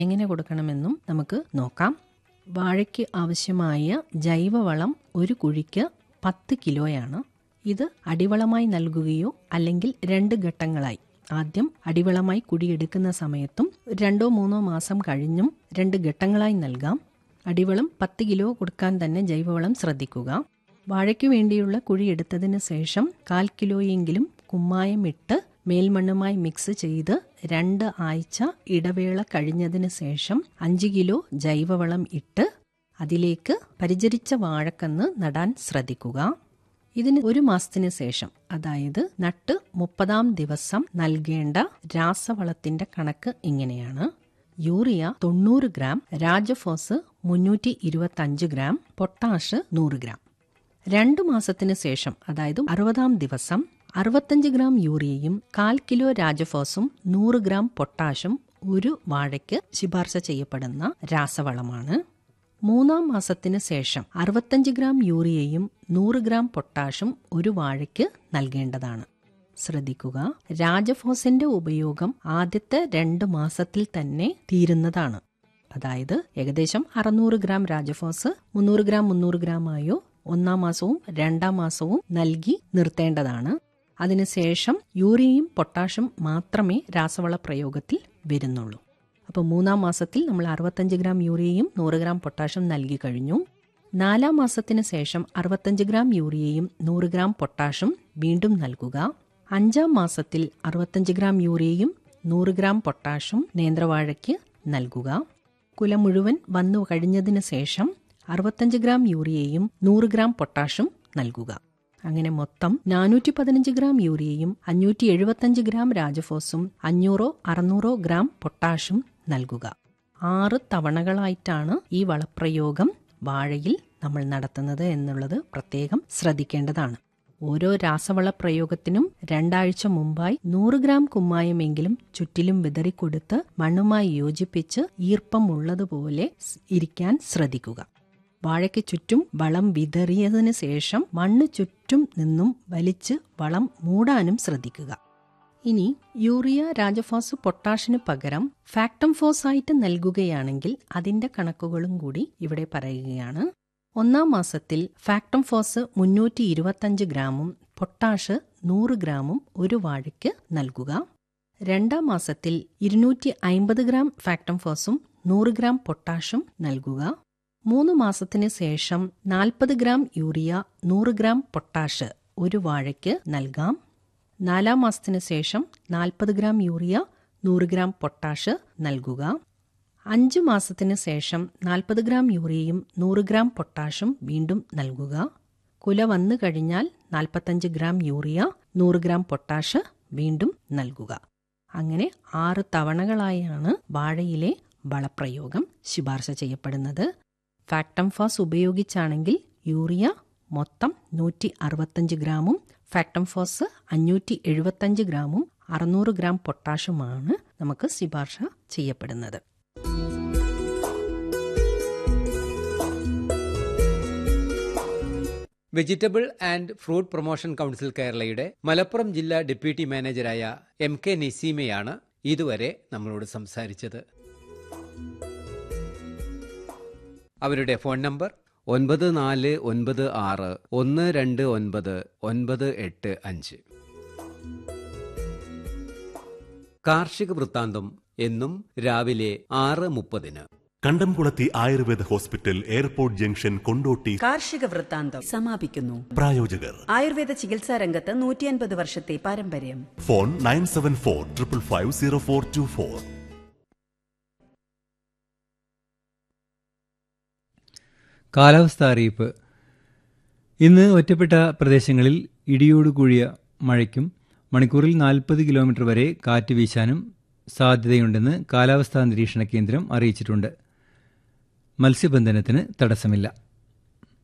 എങ്ങനെ കൊടുക്കണമെന്നും നമുക്ക് നോക്കാം വാഴയ്ക്ക് ആവശ്യമായ ജൈവവളം ഒരു കുഴിക്ക് പത്ത് കിലോയാണ് ഇത് അടിവളമായി നൽകുകയോ അല്ലെങ്കിൽ രണ്ട് ഘട്ടങ്ങളായി ആദ്യം അടിവളമായി കുഴിയെടുക്കുന്ന സമയത്തും രണ്ടോ മൂന്നോ മാസം കഴിഞ്ഞും രണ്ട് ഘട്ടങ്ങളായി നൽകാം അടിവളം പത്ത് കിലോ കൊടുക്കാൻ തന്നെ ജൈവവളം ശ്രദ്ധിക്കുക വാഴയ്ക്ക് വേണ്ടിയുള്ള കുഴി എടുത്തതിന് ശേഷം കാൽ കിലോയെങ്കിലും കുമ്മായം ഇട്ട് മേൽമണ്ണുമായി മിക്സ് ചെയ്ത് രണ്ട് ആഴ്ച ഇടവേള കഴിഞ്ഞതിന് ശേഷം അഞ്ച് കിലോ ജൈവവളം ഇട്ട് അതിലേക്ക് പരിചരിച്ച വാഴക്കന്ന് നടാൻ ശ്രദ്ധിക്കുക ഇതിന് ഒരു മാസത്തിന് ശേഷം അതായത് നട്ട് മുപ്പതാം ദിവസം നൽകേണ്ട രാസവളത്തിന്റെ കണക്ക് ഇങ്ങനെയാണ് യൂറിയ തൊണ്ണൂറ് ഗ്രാം രാജഫോസ് മുന്നൂറ്റി ഇരുപത്തി ഗ്രാം പൊട്ടാഷ് നൂറ് ഗ്രാം രണ്ടു മാസത്തിന് ശേഷം അതായത് അറുപതാം ദിവസം അറുപത്തഞ്ച് ഗ്രാം യൂറിയയും കാൽ കിലോ രാജഫോസും നൂറ് ഗ്രാം പൊട്ടാഷും ഒരു വാഴയ്ക്ക് ശുപാർശ ചെയ്യപ്പെടുന്ന രാസവളമാണ് മൂന്നാം മാസത്തിന് ശേഷം അറുപത്തഞ്ച് ഗ്രാം യൂറിയയും നൂറ് ഗ്രാം പൊട്ടാഷും ഒരു വാഴയ്ക്ക് നൽകേണ്ടതാണ് ശ്രദ്ധിക്കുക രാജഫോസിന്റെ ഉപയോഗം ആദ്യത്തെ രണ്ട് മാസത്തിൽ തന്നെ തീരുന്നതാണ് അതായത് ഏകദേശം അറുന്നൂറ് ഗ്രാം രാജഫോസ് മുന്നൂറ് ഗ്രാം മുന്നൂറ് ഗ്രാം ആയോ ഒന്നാം മാസവും രണ്ടാം മാസവും നൽകി നിർത്തേണ്ടതാണ് അതിനുശേഷം യൂറിയയും പൊട്ടാഷും മാത്രമേ രാസവള പ്രയോഗത്തിൽ വരുന്നുള്ളൂ അപ്പോൾ മൂന്നാം മാസത്തിൽ നമ്മൾ അറുപത്തഞ്ച് ഗ്രാം യൂറിയയും നൂറ് ഗ്രാം പൊട്ടാഷും നൽകി കഴിഞ്ഞു നാലാം മാസത്തിന് ശേഷം അറുപത്തഞ്ച് ഗ്രാം യൂറിയയും നൂറ് ഗ്രാം പൊട്ടാഷും വീണ്ടും നൽകുക അഞ്ചാം മാസത്തിൽ അറുപത്തഞ്ച് ഗ്രാം യൂറിയയും നൂറ് ഗ്രാം പൊട്ടാഷും നേന്ത്രവാഴയ്ക്ക് നൽകുക കുല മുഴുവൻ വന്നു കഴിഞ്ഞതിന് ശേഷം അറുപത്തഞ്ച് ഗ്രാം യൂറിയയും നൂറ് ഗ്രാം പൊട്ടാഷും നൽകുക അങ്ങനെ മൊത്തം നാനൂറ്റി പതിനഞ്ച് ഗ്രാം യൂറിയയും അഞ്ഞൂറ്റി എഴുപത്തഞ്ച് ഗ്രാം രാജഫോസും അഞ്ഞൂറോ അറുന്നൂറോ ഗ്രാം പൊട്ടാഷും നൽകുക ആറ് തവണകളായിട്ടാണ് ഈ വളപ്രയോഗം വാഴയിൽ നമ്മൾ നടത്തുന്നത് എന്നുള്ളത് പ്രത്യേകം ശ്രദ്ധിക്കേണ്ടതാണ് ഓരോ രാസവള പ്രയോഗത്തിനും രണ്ടാഴ്ച മുമ്പായി നൂറ് ഗ്രാം കുമ്മായമെങ്കിലും ചുറ്റിലും വിതറിക്കൊടുത്ത് മണ്ണുമായി യോജിപ്പിച്ച് ഈർപ്പം ഉള്ളതുപോലെ ഇരിക്കാൻ ശ്രദ്ധിക്കുക വാഴയ്ക്ക് ചുറ്റും വളം വിതറിയതിന് ശേഷം മണ്ണ് ചുറ്റും നിന്നും വലിച്ച് വളം മൂടാനും ശ്രദ്ധിക്കുക ഇനി യൂറിയ രാജഫോസ് പൊട്ടാഷിന് പകരം ഫാക്ടം ഫോസായിട്ട് നൽകുകയാണെങ്കിൽ അതിന്റെ കണക്കുകളും കൂടി ഇവിടെ പറയുകയാണ് ഒന്നാം മാസത്തിൽ ഫാക്ടം ഫോസ് മുന്നൂറ്റി ഇരുപത്തഞ്ച് ഗ്രാമും പൊട്ടാഷ് നൂറ് ഗ്രാമും ഒരു വാഴയ്ക്ക് നൽകുക രണ്ടാം മാസത്തിൽ ഇരുന്നൂറ്റി അമ്പത് ഗ്രാം ഫാക്ടം ഫോസും നൂറ് ഗ്രാം പൊട്ടാഷും നൽകുക മൂന്ന് മാസത്തിന് ശേഷം നാൽപ്പത് ഗ്രാം യൂറിയ നൂറ് ഗ്രാം പൊട്ടാഷ് ഒരു വാഴയ്ക്ക് നൽകാം നാലാം മാസത്തിന് ശേഷം നാൽപ്പത് ഗ്രാം യൂറിയ നൂറ് ഗ്രാം പൊട്ടാഷ് നൽകുക അഞ്ച് മാസത്തിന് ശേഷം നാൽപ്പത് ഗ്രാം യൂറിയയും നൂറ് ഗ്രാം പൊട്ടാഷും വീണ്ടും നൽകുക കുല വന്നു കഴിഞ്ഞാൽ നാൽപ്പത്തഞ്ച് ഗ്രാം യൂറിയ നൂറ് ഗ്രാം പൊട്ടാഷ് വീണ്ടും നൽകുക അങ്ങനെ ആറ് തവണകളായാണ് വാഴയിലെ വളപ്രയോഗം ശുപാർശ ചെയ്യപ്പെടുന്നത് ഫാക്ടം ഫാസ് ഉപയോഗിച്ചാണെങ്കിൽ യൂറിയ മൊത്തം നൂറ്റി അറുപത്തഞ്ച് ഗ്രാമും ഫാക്ടം ഫോസ് അഞ്ഞൂറ്റി എഴുപത്തഞ്ച് ഗ്രാമും അറുന്നൂറ് ഗ്രാം പൊട്ടാഷുമാണ് നമുക്ക് ശുപാർശ ചെയ്യപ്പെടുന്നത് vegetable and fruit promotion council കേരളയുടെ മലപ്പുറം ജില്ലാ ഡെപ്യൂട്ടി മാനേജരായ എം കെ നസീമയാണ് ഇതുവരെ നമ്മളോട് സംസാരിച്ചത് അവരുടെ ഫോൺ നമ്പർ ഒൻപത് നാല് ഒൻപത് ആറ് ഒന്ന് രണ്ട് ഒൻപത് ഒൻപത് എട്ട് അഞ്ച് കാർഷിക വൃത്താന്തം എന്നും രാവിലെ ആറ് മുപ്പതിന് Kandamkulathi Ayurveda hospital airport junction Kondotty കാർഷിക വൃത്താന്തം സമാപിക്കുന്നു പ്രായോജകർ ആയുർവേദ ചികിത്സാ രംഗത്ത് നൂറ്റിയൻപത് വർഷത്തെ പാരമ്പര്യം phone nine seven four triple five zero four two four കാലാവസ്ഥ അറിയിപ്പ് ഇന്ന് ഒറ്റപ്പെട്ട പ്രദേശങ്ങളിൽ ഇടിയോടുകൂടിയ മഴയ്ക്കും മണിക്കൂറിൽ നാൽപ്പത് കിലോമീറ്റർ വരെ കാറ്റ് വീശാനും സാധ്യതയുണ്ടെന്ന് കാലാവസ്ഥാ നിരീക്ഷണ കേന്ദ്രം അറിയിച്ചിട്ടുണ്ട് മത്സ്യബന്ധനത്തിന് തടസ്സമില്ല